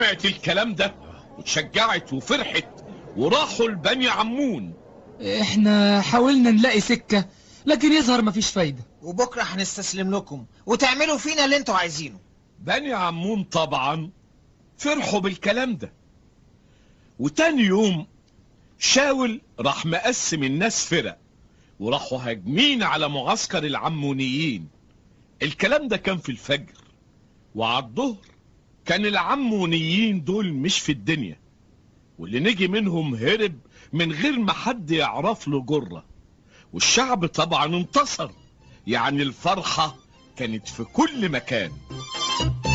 سمعت الكلام ده وتشجعت وفرحت وراحوا لبني عمون احنا حاولنا نلاقي سكة لكن يظهر مفيش فايدة وبكرة هنستسلم لكم وتعملوا فينا اللي انتوا عايزينه بني عمون طبعا فرحوا بالكلام ده وتاني يوم شاول راح مقسم الناس فرق وراحوا هاجمين على معسكر العمونيين الكلام ده كان في الفجر وعلى الظهر كان العمونيين دول مش في الدنيا واللي نجي منهم هرب من غير ما حد يعرف له جرة والشعب طبعا انتصر يعني الفرحة كانت في كل مكان